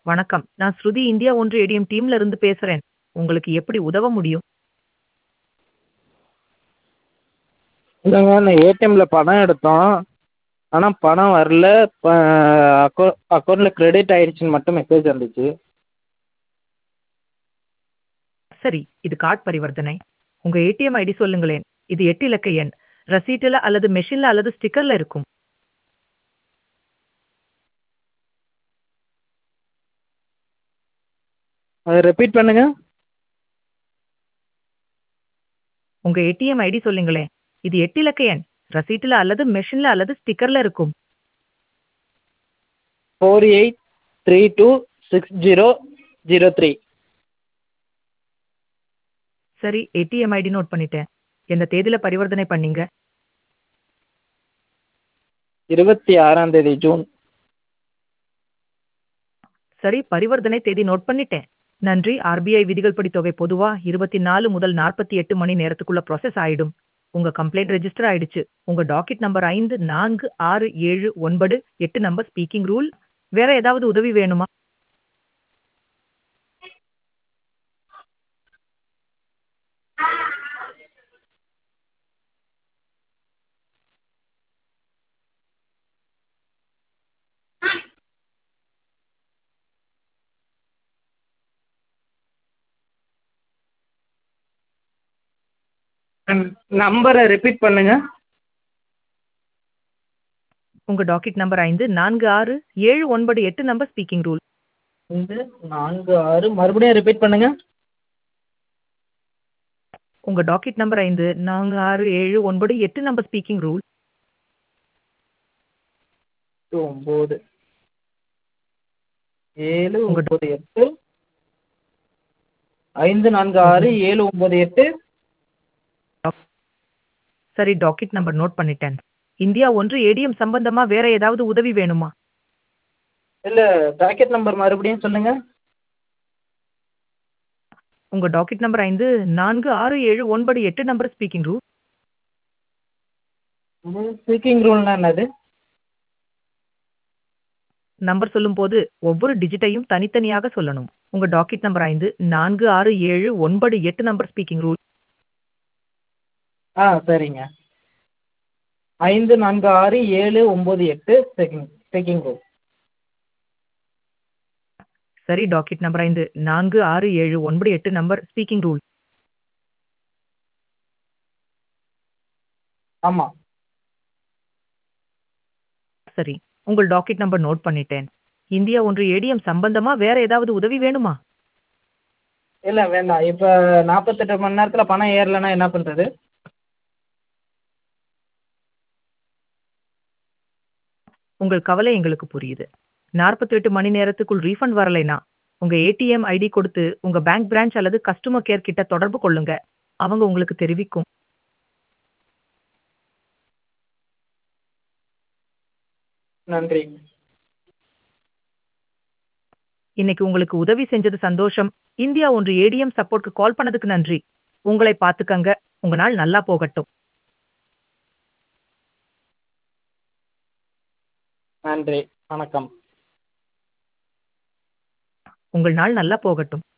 வணக்கம் நான் ஸ்ருதி இந்தியா ஒன்று ஏடிஎம் டீம்ல இருந்து பேசுறேன் உங்களுக்கு எப்படி உதவ முடியும் இல்லைங்க நான் ஏடிஎம்மில் பணம் எடுத்தோம் ஆனால் பணம் வரல இப்போ அக்கௌ அக்கௌண்ட்டில் கிரெடிட் ஆயிடுச்சுன்னு மட்டும் மெசேஜ் வந்துச்சு சரி இது கார்ட் பரிவர்த்தனை உங்க ஏடிஎம் ஐடி சொல்லுங்களேன் இது எட்டு இலக்க எண் ரசீட்டுல அல்லது மெஷின்ல அல்லது ஸ்டிக்கர்ல இருக்கும் அதை ரிப்பீட் பண்ணுங்க உங்க ஏடிஎம் ஐடி சொல்லுங்களேன் இது எட்டு இலக்க எண் ரசீட்டுல அல்லது மெஷின்ல அல்லது ஸ்டிக்கர்ல இருக்கும் four eight three two six zero zero three சரி ஏடிஎம் ஐடி நோட் பண்ணிட்டேன் எந்த தேதியில பரிவர்த்தனை பண்ணீங்க இருபத்தி ஆறாம் தேதி ஜூன் சரி பரிவர்த்தனை தேதி நோட் பண்ணிட்டேன் நன்றி ஆர்பிஐ விதிகள் படி தொகை பொதுவா இருபத்தி நாலு முதல் நாற்பத்தி எட்டு மணி நேரத்துக்குள்ள ப்ராசஸ் ஆயிடும் உங்க கம்ப்ளைண்ட் ரெஜிஸ்டர் ஆயிடுச்சு உங்க டாக்கெட் நம்பர் ஐந்து நான்கு ஆறு ஏழு ஒன்பது எட்டு நம்பர் ஸ்பீக்கிங் ரூல் வேற ஏதாவது உதவி வேணுமா நம்பரை ரிப்பீட் பண்ணுங்க உங்க டாக்கெட் நம்பர் ஐந்து நான்கு ஆறு ஏழு ஒன்பது எட்டு நம்பர் ஸ்பீக்கிங் ரூல் ஐந்து நான்கு ஆறு மறுபடியும் ரிப்பீட் பண்ணுங்க உங்க டாக்கெட் நம்பர் ஐந்து நான்கு ஆறு ஏழு ஒன்பது எட்டு நம்பர் ஸ்பீக்கிங் ரூல் எட்டு ஒம்பது ஏழு உங்க ஒம்பது எட்டு ஐந்து நான்கு ஆறு ஏழு ஒம்பது எட்டு சரி டாக்கெட் நம்பர் நோட் பண்ணிட்டேன் இந்தியா ஒன்று ஏடிஎம் சம்பந்தமா வேற ஏதாவது உதவி வேணுமா இல்லை டாக்கெட் நம்பர் மறுபடியும் சொல்லுங்க உங்க டாக்கெட் நம்பர் ஐந்து நான்கு ஆறு ஏழு ஒன்பது எட்டு நம்பர் ஸ்பீக்கிங் ரூல் ஸ்பீக்கிங் ரூல்னா என்னது நம்பர் சொல்லும்போது ஒவ்வொரு டிஜிட்டையும் தனித்தனியாக சொல்லணும் உங்க டாக்கெட் நம்பர் ஐந்து நான்கு ஆறு ஏழு ஒன்பது எட்டு நம்பர் ஸ்பீக்கிங் ரூல் ஆ சரிங்க ஐந்து நான்கு ஆறு ஏழு ஒம்பது எட்டு ஸ்பீக்கிங் ஸ்பீக்கிங் ரூல் சரி டாக்கெட் நம்பர் ஐந்து நான்கு ஆறு ஏழு ஒன்பது எட்டு நம்பர் ஸ்பீக்கிங் ரூல் ஆமாம் சரி உங்கள் டாக்கெட் நம்பர் நோட் பண்ணிட்டேன் இந்தியா ஒன்று ஏடிஎம் சம்பந்தமா வேற ஏதாவது உதவி வேணுமா இல்லை வேண்டாம் இப்போ நாற்பத்தெட்டு மணி நேரத்தில் பணம் ஏறலைன்னா என்ன பண்ணுறது உங்கள் கவலை எங்களுக்கு புரியுது நாற்பத்தெட்டு மணி நேரத்துக்குள் ரீஃபண்ட் வரலைனா உங்க ஏடிஎம் ஐடி கொடுத்து உங்க பேங்க் பிரான்ச் அல்லது கஸ்டமர் கேர் கிட்ட தொடர்பு கொள்ளுங்க அவங்க உங்களுக்கு தெரிவிக்கும் நன்றி இன்னைக்கு உங்களுக்கு உதவி செஞ்சது சந்தோஷம் இந்தியா ஒன்று ஏடிஎம் சப்போர்ட்க்கு கால் பண்ணதுக்கு நன்றி உங்களை பார்த்துக்கங்க உங்க நாள் நல்லா போகட்டும் நன்றி வணக்கம் உங்கள் நாள் நல்லா போகட்டும்